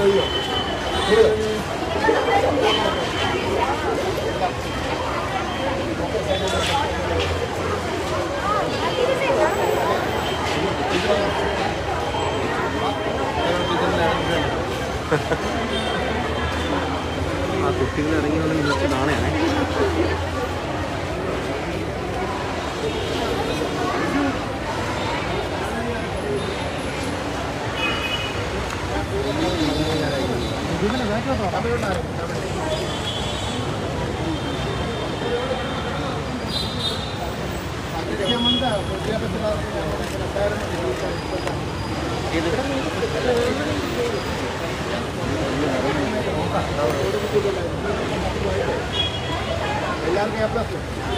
ആ കുട്ടികൾ ഇറങ്ങിയുള്ള ഇന്നത്തെ നാളെയാണ് എല്ലാവർക്കും എ പ്ലസ്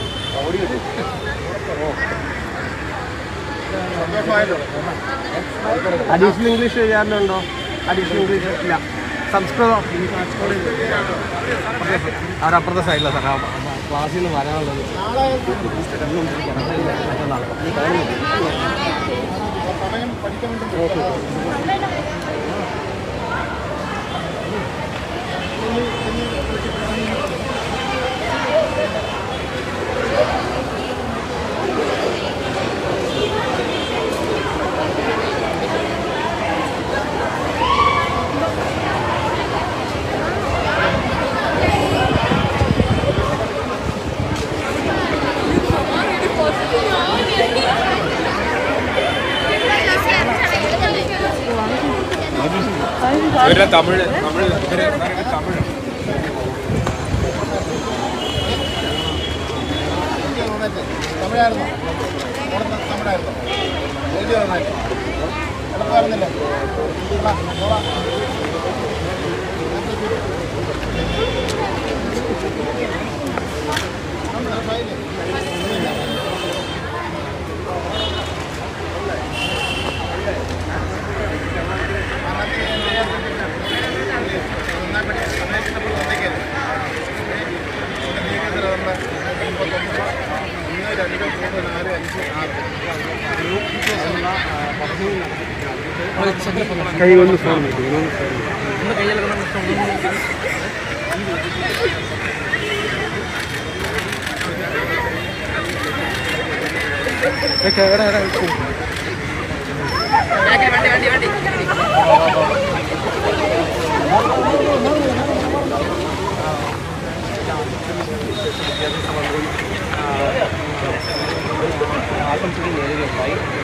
അഡീഷണൽ ഇംഗ്ലീഷ് എഴുതാറുണ്ടോ അഡീഷണൽ ഇംഗ്ലീഷ് ഇല്ല സംസ്കൃതം അവരപ്പുറത്തെ സൈഡിലാണ് സാർ ക്ലാസ്സിൽ നിന്ന് വരാനുള്ളത് നാളെ സമയം പഠിക്കാൻ വേണ്ടി ഇവരുടെ തമിഴ് തമിഴ് ഇവരെ തമിഴ് തമിഴായിരുന്നോ അവിടെ തമിഴായിരുന്നോ എഴുതി നന്നായിട്ട് എളുപ്പമായിരുന്നില്ലേ ആ, പോവാം. ഉണ്ട്, ഫയല്. നന്നായി പഠിച്ച് സമയത്തിനപ്പോൾ വന്നേക്കല്ലേ ഒന്ന് രണ്ട് മൂന്ന് നാല് അഞ്ച് ആറ് കൈ കൊണ്ട് ഫോൺ കിട്ടും ആശംസകൾ നേരുകയുണ്ടായി